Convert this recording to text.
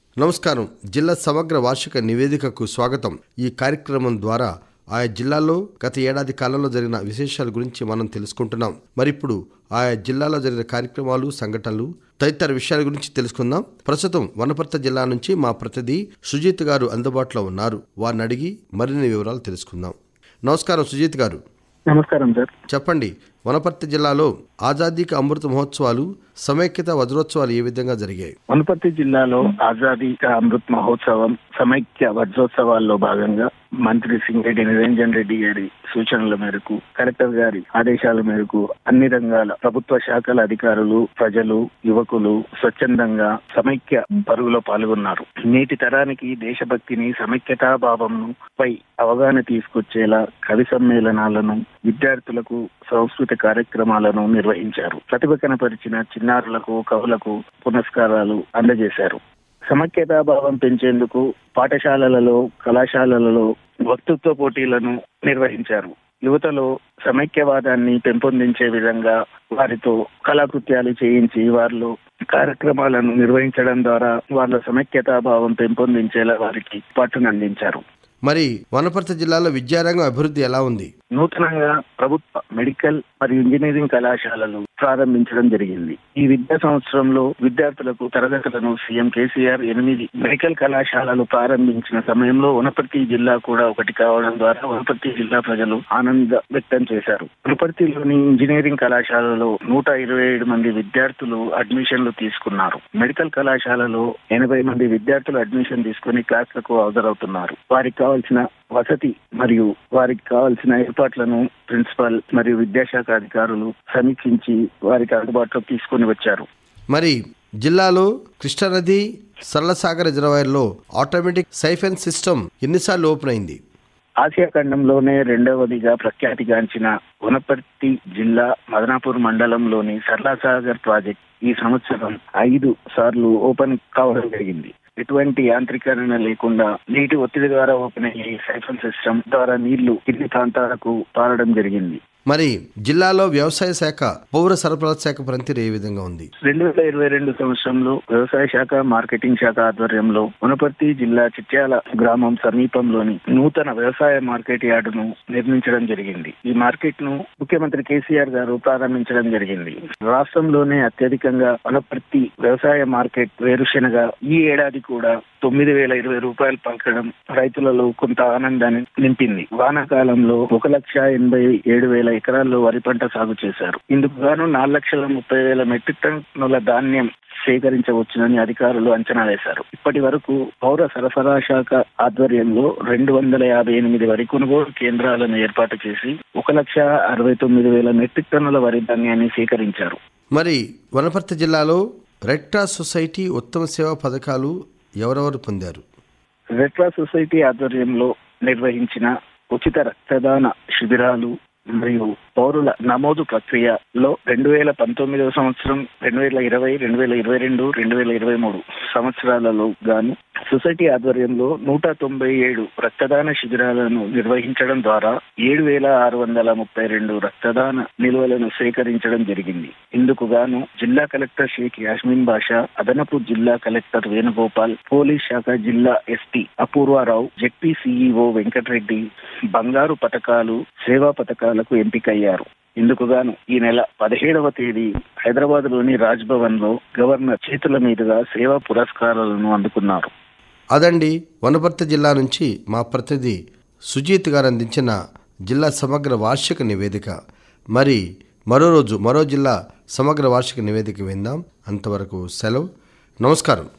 నమస్కారం జిల్లా సమగ్ర వార్షిక నివేదికకు స్వాగతం ఈ కార్యక్రమం ద్వారా ఆయా జిల్లాల్లో గత ఏడాది కాలంలో జరిగిన విశేషాల గురించి మనం తెలుసుకుంటున్నాం మరిప్పుడు ఆయా జిల్లాలో జరిగిన కార్యక్రమాలు సంఘటనలు తదితర విషయాల గురించి తెలుసుకుందాం ప్రస్తుతం వనపర్త జిల్లా నుంచి మా ప్రతినిధి సుజీత్ గారు అందుబాటులో ఉన్నారు వారిని అడిగి మరిన్ని వివరాలు తెలుసుకుందాం నమస్కారం సుజీత్ గారు నమస్కారం సార్ చెప్పండి వనపర్తి జిల్లాలో ఆజాదీకి అమృత మహోత్సవాలు సమైక్యత వజ్రోత్సవాలు ఏ విధంగా జరిగాయి వనపర్తి జిల్లాలో ఆజాదీ కా అమృత్ మహోత్సవం సమైక్య వజ్రోత్సవాల్లో భాగంగా మంత్రి సింగరెడ్డి నిరంజన్ రెడ్డి గారి సూచనల మేరకు కలెక్టర్ గారి ఆదేశాల మేరకు అన్ని రంగాల ప్రభుత్వ శాఖల అధికారులు ప్రజలు యువకులు స్వచ్ఛందంగా సమైక్య పరుగులో పాల్గొన్నారు నేటి తరానికి దేశభక్తిని సమైక్యతా భావంను పై అవగాహన తీసుకొచ్చేలా కవి సమ్మేళనాలను విద్యార్థులకు సంస్కృతి కార్యక్రమాలను నిర్వహించారు ప్రతిభ కనపరిచిన చిన్నారులకు కవులకు పురస్కారాలు అందజేశారు సమైక్యతా భావం పెంచేందుకు పాఠశాలలలో కళాశాలలలో వక్తృత్వ పోటీలను నిర్వహించారు యువతలో సమైక్యవాదాన్ని పెంపొందించే విధంగా వారితో కళాకృత్యాలు చేయించి వారిలో కార్యక్రమాలను నిర్వహించడం ద్వారా వాళ్ళ సమైక్యతా భావం పెంపొందించేలా వారికి పట్టునందించారు మరి వనపర్తి జిల్లాలో విద్యారంగం అభివృద్ధి ఎలా ఉంది నూతనంగా ప్రభుత్వ మెడికల్ మరియు ఇంజనీరింగ్ కళాశాలలు ప్రారంభించడం జరిగింది ఈ విద్యా సంవత్సరంలో విద్యార్థులకు తరగతులను సీఎం కేసీఆర్ ఎనిమిది మెడికల్ కళాశాలలు ప్రారంభించిన సమయంలో వనపర్తి జిల్లా కూడా ఒకటి కావడం ద్వారా వనపర్తి జిల్లా ప్రజలు ఆనంద వ్యక్తం చేశారు వనపర్తిలోని ఇంజనీరింగ్ కళాశాలలో నూట ఇరవై ఏడు మంది విద్యార్థులు అడ్మిషన్లు తీసుకున్నారు మెడికల్ కళాశాలలో ఎనభై మంది విద్యార్థులు అడ్మిషన్ తీసుకుని క్లాసులకు హాజరవుతున్నారు వారికి కావాల్సిన వసతి మరియు వారికి కావాల్సిన ఏర్పాట్లను ప్రిన్సిపల్ మరియు విద్యాశాఖ అధికారులు సమీక్షించి వారికి అందుబాటులోకి తీసుకొని వచ్చారు మరి జిల్లాలో కృష్ణానది సరళసాగర్ రిజర్వాయర్లో ఆటోమేటిక్ సైఫెన్ సిస్టమ్ ఎన్నిసార్లు ఓపెన్ అయింది ఆసియా ఖండంలోనే రెండవదిగా ప్రఖ్యాతిగాంచిన వనపర్తి జిల్లా మదనాపూర్ మండలంలోని సర్లాసాగర్ ప్రాజెక్ట్ ఈ సంవత్సరం ఐదు సార్లు ఓపెన్ కావడం జరిగింది ఎటువంటి యాంత్రీకరణ లేకుండా నీటి ఒత్తిడి ద్వారా ఓపెన్ అయ్యే ఈ సైఫన్ సిస్టమ్ ద్వారా నీళ్లు కింది ప్రాంతాలకు పారడం జరిగింది మరి జిల్లాలో వ్యవసాయ శాఖ పౌర సరఫరాల శాఖ పనితీరు ఏ విధంగా ఉంది రెండు వేల ఇరవై రెండు సంవత్సరంలో వ్యవసాయ శాఖ మార్కెటింగ్ శాఖ ఆధ్వర్యంలో వనపర్తి జిల్లా చిట్యాల గ్రామం సమీపంలోని నూతన వ్యవసాయ మార్కెట్ యార్డును నిర్మించడం జరిగింది ఈ మార్కెట్ ను ముఖ్యమంత్రి కేసీఆర్ గారు ప్రారంభించడం జరిగింది రాష్ట్రంలోనే అత్యధికంగా వనపర్తి వ్యవసాయ మార్కెట్ వేరుశెనగ ఈ ఏడాది కూడా తొమ్మిది వేల ఇరవై రూపాయలు పలకడం రైతులలో కొంత ఆనందాన్ని నింపింది వానాకాలంలో ఒక లక్ష ఎనభై ఏడు వేల ఎకరాల్లో వరి పంట సాగు చేశారు ఇందుకు గాను నాలుగు లక్షల ముప్పై వేల మెట్రిక్ టన్నుల ధాన్యం సేకరించవచ్చునని అధికారులు అంచనా వేశారు ఇప్పటి వరకు పౌర సరఫరా శాఖ ఆధ్వర్యంలో రెండు వందల యాభై ఎనిమిది వరి కొనుగోలు కేంద్రాలను ఏర్పాటు చేసి ఒక లక్ష అరవై తొమ్మిది వేల మెట్రిక్ టన్నుల వరి ధాన్యాన్ని సేకరించారు మరి వనపర్తి జిల్లాలో రెడ్ క్రాస్ సొసైటీ ఉత్తమ సేవా పథకాలు ఎవరెవరు పొందారు రెడ్ క్రాస్ సొసైటీ ఆధ్వర్యంలో నిర్వహించిన ఉచిత రక్తదాన శిబిరాలు మరియు పౌరుల నమోదు ప్రక్రియలో రెండు వేల పంతొమ్మిదవ సంవత్సరం రెండు వేల ఇరవై రెండు వేల ఇరవై రెండు రెండు వేల ఇరవై మూడు సంవత్సరాలలో గాను సొసైటీ ఆధ్వర్యంలో నూట తొంభై ఏడు రక్తదాన శిబిరాలను నిర్వహించడం ద్వారా ఏడు వేల ఆరు వందల ముప్పై రెండు రక్తదాన నిల్వలను సేకరించడం జరిగింది ఇందుకు గాను జిల్లా కలెక్టర్ షేక్ యాస్మిన్ బాషా అదనపు జిల్లా కలెక్టర్ వేణుగోపాల్ పోలీస్ శాఖ జిల్లా SP Apoorva Rao ZP CEO Venkata Reddy బంగారు పథకాలు సేవా పథకాలకు ఎంపికయ్యారు ఇందుకు గాను ఈ నెల పదిహేడవ తేదీ హైదరాబాద్ లోని రాజ్ భవన్ లో గవర్నర్ చేతుల మీదుగా సేవా పురస్కారాలను అందుకున్నారు అదండి వనపర్తి జిల్లా నుంచి మా ప్రతినిధి సుజీత్ గారు అందించిన జిల్లా సమగ్ర వార్షిక నివేదిక మరి మరో రోజు మరో జిల్లా సమగ్ర వార్షిక నివేదిక విందాం అంతవరకు సెలవు నమస్కారం